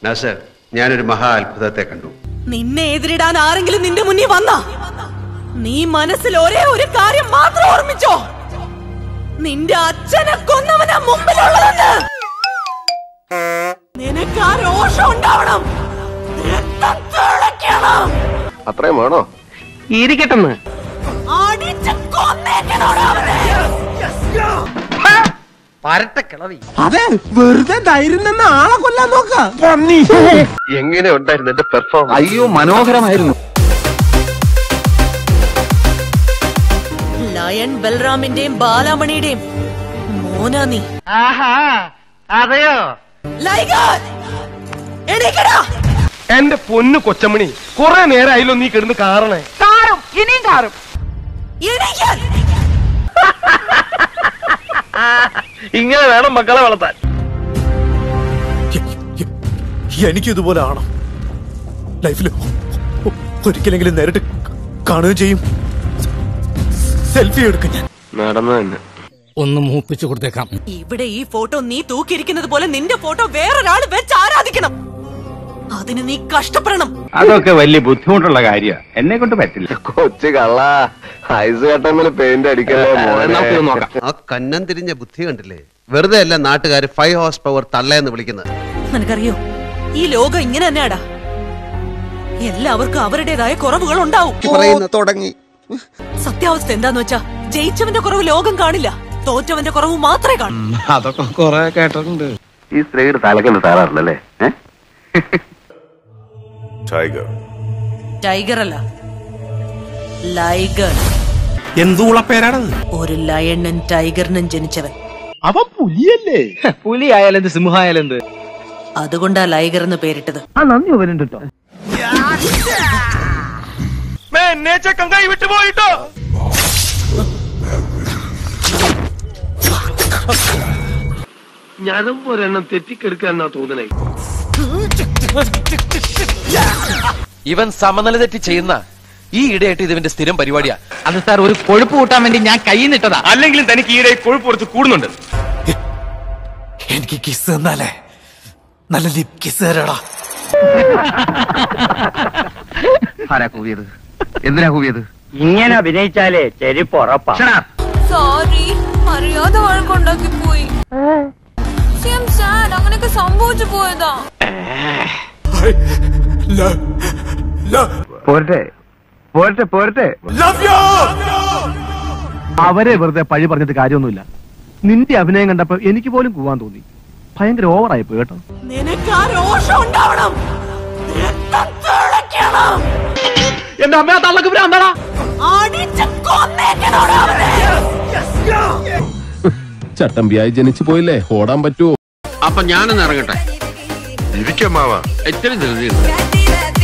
നാസർ ഞാനൊരു മഹാ അത്ഭുതത്തെ കണ്ടു നിന്നെ എതിരിടാൻ ആരെങ്കിലും നിന്റെ മുന്നിൽ വന്ന നീ മനസ്സിൽ ഒരേ ഒരു കാര്യം മാത്രം ഓർമ്മിച്ചോ നിന്റെ അച്ഛനെ കൊന്നവനാ മുമ്പിലുള്ളതെന്ന് നിനക്ക് ആ രോഷം ഉണ്ടാവണം രക്തം തിളയ്ക്കണം അത്രയും വേണോ ഇരിക്കട്ടെന്ന് അടിച്ച് കൊന്നേക്കണോടാ അവനെ പരട്ടെ കിളവി അതെ വെറുതെ ധൈര്യം നിന്ന് ആളെ കൊല്ലാൻ നോക്ക പന്നി എങ്ങനെ ഉണ്ടായിരുന്നു എന്റെ പെർഫോമൻസ് അയ്യോ മനോഹരമായിരുന്നു ലയൺ ബൽറാമിന്റെയും ബാലാമണിയുടെയും മോനാ നീ ആഹാ അതെയോ ലൈഗർ എണീക്കടാ എന്റെ പൊന്നു കൊച്ചമണി കുറെ നേരമായില്ലോ നീ കിടന്ന് കാറണേ കാറും ഇനിയും കാറും എണീക്കാൻ ഇങ്ങനെ വേണം മക്കളെ വളർത്താൻ എനിക്കിതുപോലെ ആണോ ലൈഫിൽ ഒരിക്കലെങ്കിലും നേരിട്ട് കാണുകയും ചെയ്യും സെൽഫി എടുക്കും ഞാൻ നടന്നു തന്നെ ഒന്ന് മൂപ്പിച്ചു കൊടുത്തേക്കാം ഇവിടെ ഈ ഫോട്ടോ നീ തൂക്കിയിരിക്കുന്നത് പോലെ നിന്റെ ഫോട്ടോ വേറൊരാൾ വെച്ച് ആരാധിക്കണം അതിന് നീ കഷ്ടപ്പെടണം അതൊക്കെ വലിയ ബുദ്ധിമുട്ടുള്ള കാര്യമാണ് എന്നെ കൊണ്ട് പറ്റില്ല കൊച്ചു കള്ള ഐസ് കട്ടമ്മല് പെയിന്റ് അടിക്കല്ലേ നമുക്കിത് മോനെ നോക്കാം ആ കന്നം തിരിഞ്ഞ ബുദ്ധി കണ്ടില്ലേ വെറുതെ അല്ല നാട്ടുകാർ ഫൈവ് ഹോഴ്സ് പവർ തള്ളയെന്ന് വിളിക്കുന്നത് നിനക്കറിയോ ഈ ലോകം ഇങ്ങനെ തന്നെയാടാ എല്ലാവർക്കും അവരുടേതായ കുറവുകൾ ഉണ്ടാവും പറയുന്ന തുടങ്ങി സത്യാവസ്ഥ എന്താന്ന് വെച്ചാ ജയിച്ചവന്റെ കുറവ് ലോകം കാണില്ല തോറ്റവന്റെ കുറവ് മാത്രമേ കാണൂ അതൊക്കെ കൊറേ കേട്ടിട്ടുണ്ട് ഈ സ്ത്രീയുടെ തലക്കന്ന് താറാറില്ലല്ലേ ടൈഗർ അല്ല ലൈഗർ എന്തുള്ള പേരാണത് ഒരു ലയണ്ണും ടൈഗറിനും ജനിച്ചവൻ അവ പുലിയല്ലേ പുലി ആയാലെന്ത് സിംഹായാലെന്ത് അതുകൊണ്ടാ ലൈഗർ എന്ന് പേരിട്ടത് ആ നന്ദി അവനുണ്ട് കേട്ടോ എന്നെ ചെക്കൻ കൈ വിട്ടു പോയിട്ടോ ഞാനും ഒരെണ്ണം തെറ്റിക്കെടുക്കാന്നാ തോന്നണേ ഇവൻ സമനില തെറ്റി ചെയ്യുന്ന ഈ ഇടയായിട്ട് ഇതിവന്റെ സ്ഥിരം പരിപാടിയാ അത് സാർ ഒരു കൊഴുപ്പ് കൂട്ടാൻ വേണ്ടി ഞാൻ കൈ നിട്ടതാ അല്ലെങ്കിലും തനിക്ക് ഈയിടെ കൊഴുപ്പ് കുറച്ച് കൂടുന്നുണ്ട് എനിക്ക് കിസ് തന്നാലേ നല്ല ലിപ് കിസ് തരടാ ആരാ കൂവിയത് എന്തിനാ കൂവിയത് ഇങ്ങനെ അഭിനയിച്ചാലേ ചെരിപ്പ് ഉറപ്പാ സോറി അറിയാതെ വഴക്കുണ്ടാക്കി പോയി സെയിം സാഡ് അങ്ങനെയൊക്കെ സംഭവിച്ചു പോയതാ പോരട്ടെ പോരട്ടെ പോരട്ടെ അവരെ വെറുതെ പഴി പറഞ്ഞിട്ട് കാര്യമൊന്നുമില്ല നിന്റെ അഭിനയം കണ്ടപ്പോ എനിക്ക് പോലും കൂവാൻ തോന്നി ഭയങ്കര ഓവറായി പോയി കേട്ടോ നിനക്ക് ആ രോഷം ഉണ്ടാവണം രക്തം തിളയ്ക്കണം എന്റെ അമ്മ തള്ളക്ക് ഭ്രാന്താടാ അടിച്ച് കൊന്നേക്കണോടാ അവനെ ചട്ടമ്പിയായി ജനിച്ചു പോയില്ലേ ഓടാൻ പറ്റുമോ അപ്പൊ ഞാനൊന്ന് ഇറങ്ങട്ടെ ഇരിക്കമ്മാവാ എത്ര ധൃതിയുണ്ട് Ready, ready.